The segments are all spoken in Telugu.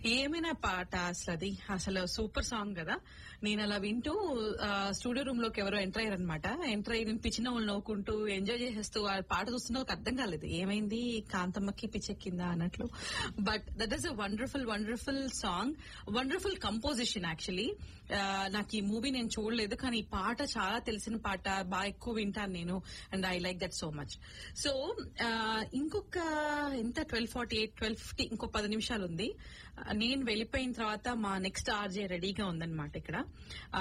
ఏమైనా పాట అసలు అది అసలు సూపర్ సాంగ్ కదా నేను అలా వింటూ ఆ, స్టూడియో రూమ్ లోకి ఎవరో ఎంటర్ అయ్యారు అనమాట ఎంటర్ అయ్యి పిచ్చిన వాళ్ళు నవ్వుకుంటూ ఎంజాయ్ చేసేస్తూ ఆ పాట చూస్తున్నా నాకు అర్థం కాలేదు ఏమైంది కాంతమ్మకి పిచ్చెక్కిందా అన్నట్లు but that is a wonderful wonderful song wonderful composition actually నాకు ఈ మూవీ నేను చూడలేదు కానీ ఈ పాట చాలా తెలిసిన పాట బాగా ఎక్కువ వింటాను నేను and I like that so much so ఇంకొక ఎంత twelve forty eight twelve fifty ఇంకో పది నిమిషాలు ఉంది ఆ, నేను వెళ్ళిపోయిన తర్వాత మా నెక్స్ట్ ఆర్జే రెడీగా ఉందన్నమాట ఇక్కడ ఆ,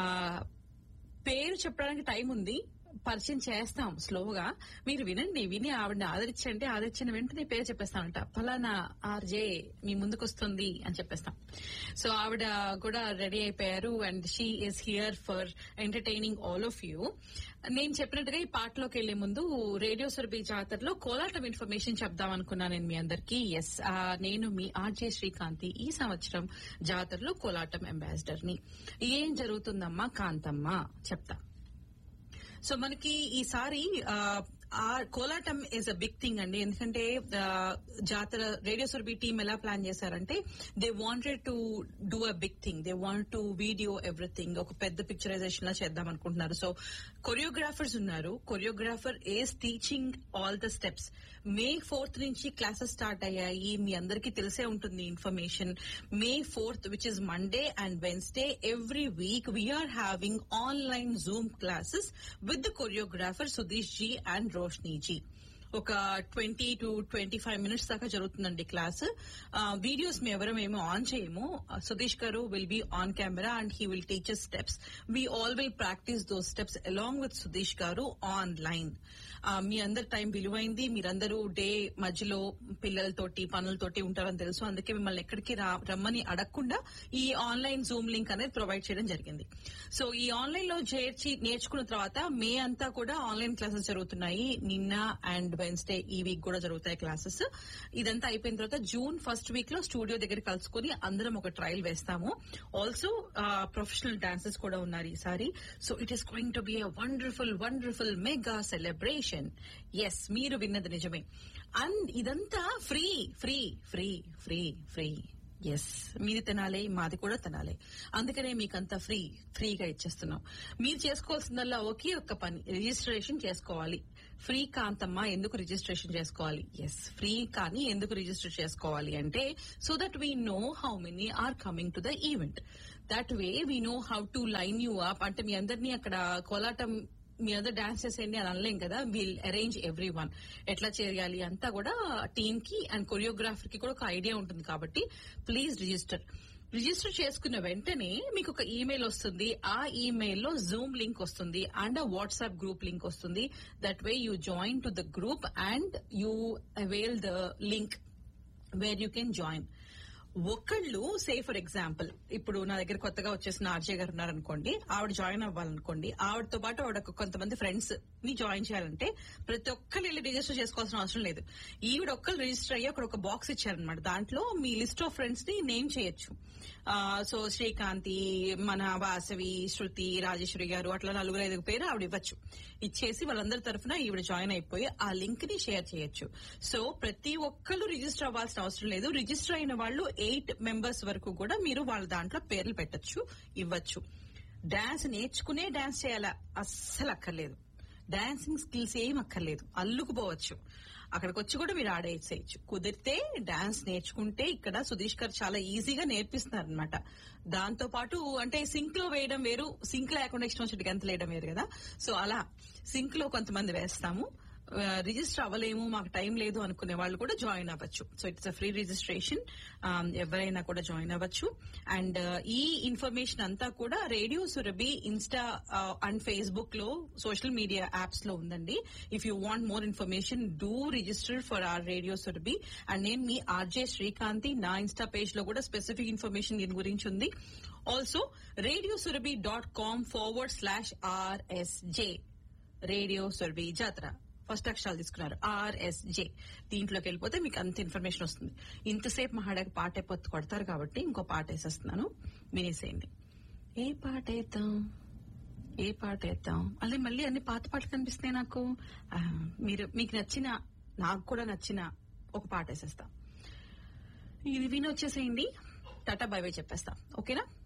పేరు చెప్పడానికి టైం ఉంది పరిచయం చేస్తాం స్లోగా మీరు వినండి విని ఆవిడని ఆదరించండి ఆదరించిన వెంటనే పేరు చెప్పేస్తామంట ఫలానా ఆర్జే మీ ముందుకు వస్తుంది అని చెప్పేస్తాం సో ఆవిడ కూడా రెడీ అయిపోయారు and she is here for entertaining all of you నేను చెప్పినట్టుగా ఈ పాటలోకి వెళ్లే ముందు రేడియో సురభి జాతరలో కోలాటం ఇన్ఫర్మేషన్ చెప్దాం అనుకున్నాను నేను మీ అందరికీ ఎస్ నేను మీ ఆర్జే శ్రీకాంతి ఈ సంవత్సరం జాతరలో కోలాటం అంబాసిడర్ ని ఏం జరుగుతుందమ్మా కాంతమ్మ చెప్తా సో మనకి ఈసారి ఆ, ఆ Kolatam is a big thing అండి ఎందుకంటే ఆ, జాతర రేడియో సురభి టీం ఎలా ప్లాన్ చేశారంటే they wanted to do a big thing they want to video everything ఒక పెద్ద పిక్చరైజేషన్ లా చేద్దాం అనుకుంటున్నారు సో కొరియోగ్రాఫర్స్ ఉన్నారు choreographer is teaching all the steps May fourth నుంచి క్లాసెస్ స్టార్ట్ అయ్యాయి మీ అందరికీ తెలిసే ఉంటుంది information May fourth which is Monday and Wednesday every week we're having online Zoom classes with the choreographer Sudheesh ji and Roshni ji ఒక twenty to twenty five minutes దాకా జరుగుతుందండి క్లాస్ వీడియోస్ మేము ఎవరం ఏమో ఆన్ చేయము సుధీష్ గారు will be on camera and he will teach steps we all will practice those steps along with Sudheesh గారు ఆన్లైన్ మీ అందరి టైం విలువైంది మీరందరూ డే మధ్యలో పిల్లలతోటి పనులతోటి ఉంటారని తెలుసు అందుకే మిమ్మల్ని ఎక్కడికి రా- రమ్మని అడగకుండా ఈ ఆన్లైన్ జూమ్ లింక్ అనేది ప్రొవైడ్ చేయడం జరిగింది సో ఈ ఆన్లైన్ లో చేర్చి నేర్చుకున్న తర్వాత మే అంతా కూడా ఆన్లైన్ క్లాసెస్ జరుగుతున్నాయి నిన్న అండ్ వెన్స్డే ఈ వీక్ కూడా జరుగుతాయి క్లాసెస్ ఇదంతా అయిపోయిన తర్వాత జూన్ ఫస్ట్ వీక్ లో స్టూడియో దగ్గర కలుసుకుని అందరం ఒక ట్రయల్ వేస్తాము ఆల్సో ప్రొఫెషనల్ డాన్సెస్ కూడా ఉన్నారు ఈసారి so it is going to be a wonderful wonderful mega celebration yes మీరు విన్నది నిజమే అండ్ ఇదంతా free free free free free yes మీది తినాలి మాది కూడా తినాలి అందుకనే మీకంతా ఫ్రీ ఫ్రీగా ఇచ్చేస్తున్నాం మీరు చేసుకోవాల్సిందల్లా ఒకే ఒక్క పని రిజిస్ట్రేషన్ చేసుకోవాలి ఫ్రీ కాంతమ్మ ఎందుకు రిజిస్ట్రేషన్ చేసుకోవాలి ఎస్ ఫ్రీ కానీ ఎందుకు రిజిస్టర్ చేసుకోవాలి అంటే so that we know how many are coming to the event that way we know how to line you up అంటే మీ అందరినీ అక్కడ కోలాటం మీ అందరు డాన్స్ చేసేయండి అని అనలేం కదా విల్ అరేంజ్ ఎవ్రీ వన్ ఎట్లా చేయాలి అంతా కూడా టీమ్ కి అండ్ కొరియోగ్రాఫర్ కి కూడా ఒక ఐడియా ఉంటుంది కాబట్టి ప్లీజ్ రిజిస్టర్ రిజిస్టర్ చేసుకున్న వెంటనే మీకు ఒక ఈమెయిల్ వస్తుంది ఆ ఈమెయిల్ లో జూమ్ లింక్ వస్తుంది అండ్ వాట్సాప్ గ్రూప్ లింక్ వస్తుంది that way you join to the group and you avail the link where you can join ఒకళ్ళు సే ఫర్ ఎగ్జాంపుల్ ఇప్పుడు నా దగ్గర కొత్తగా వచ్చేసిన ఆర్జే గారు ఉన్నారనుకోండి ఆవిడ జాయిన్ అవ్వాలనుకోండి ఆవిడతో పాటు ఆవిడ ఒక కొంతమంది ఫ్రెండ్స్ ని జాయిన్ చేయాలంటే ప్రతి ఒక్కరు వెళ్ళి రిజిస్టర్ చేసుకోవాల్సిన అవసరం లేదు ఈవిడ ఒక్కరు రిజిస్టర్ అయ్యి అక్కడ ఒక బాక్స్ ఇచ్చారనమాట దాంట్లో మీ లిస్ట్ ఆఫ్ ఫ్రెండ్స్ ని నేమ్ చేయొచ్చు ఆ, సో శ్రీకాంతి మన వాసవి శృతి రాజేశ్వరి గారు అట్లా నలుగురు ఐదుగురు పేరు ఆవిడ ఇవ్వచ్చు ఇచ్చేసి వాళ్ళందరి తరఫున ఈవిడ జాయిన్ అయిపోయి ఆ లింక్ ని షేర్ చేయొచ్చు సో ప్రతి ఒక్కళ్ళు రిజిస్టర్ అవ్వాల్సిన అవసరం లేదు రిజిస్టర్ అయిన వాళ్ళు ఎయిట్ మెంబర్స్ వరకు కూడా మీరు వాళ్ళ దాంట్లో పేర్లు పెట్టొచ్చు ఇవ్వచ్చు డాన్స్ నేర్చుకునే డాన్స్ చేయాలా అస్సలు అక్కర్లేదు డాన్సింగ్ స్కిల్స్ ఏం అక్కర్లేదు అల్లుకుపోవచ్చు అక్కడికి వచ్చి కూడా మీరు ఆడేసేయచ్చు కుదిరితే డాన్స్ నేర్చుకుంటే ఇక్కడ సుధీష్ గారు చాలా ఈజీగా నేర్పిస్తున్నారు అనమాట దాంతో పాటు అంటే సింక్ లో వేయడం వేరు సింక్ లేకుండా ఇష్టం వచ్చినట్టు గంత వేయడం వేరు కదా సో అలా సింక్ లో కొంతమంది వేస్తాము రిజిస్టర్ అవ్వలేము మాకు టైం లేదు అనుకునే వాళ్ళు కూడా జాయిన్ అవ్వచ్చు so it's a free registration ఎవరైనా కూడా జాయిన్ అవ్వచ్చు అండ్ ఈ ఇన్ఫర్మేషన్ అంతా కూడా radio Surabhi insta and Facebook లో సోషల్ మీడియా యాప్స్ లో ఉందండి if you want more information do register for our radio Surabhi and నేను మీ ఆర్జే శ్రీకాంతి నా ఇన్స్టా పేజ్ లో కూడా స్పెసిఫిక్ ఇన్ఫర్మేషన్ దీని గురించి ఉంది also radio Surabhi dot com forward slash RSJ radio Surabhi Jathara first అక్షరాలు తీసుకున్నారు ఆర్ఎస్జే దీంట్లోకి వెళ్ళిపోతే మీకు అంత ఇన్ఫర్మేషన్ వస్తుంది ఇంతసేపు మహాడకి పాట పొత్తు కొడతారు కాబట్టి ఇంకో పాట వేసేస్తున్నాను వినేసేయండి ఏ పాట వేద్దాం ఏ పాట వేద్దాం అలా మళ్ళీ అన్ని పాత పాటలు కనిపిస్తున్నాయి నాకు ఆ, మీరు మీకు నచ్చిన నాకు కూడా నచ్చిన ఒక పాట వేసేస్తా ఇది విని వచ్చేసేయండి టాటా బై బై చెప్పేస్తా ఓకేనా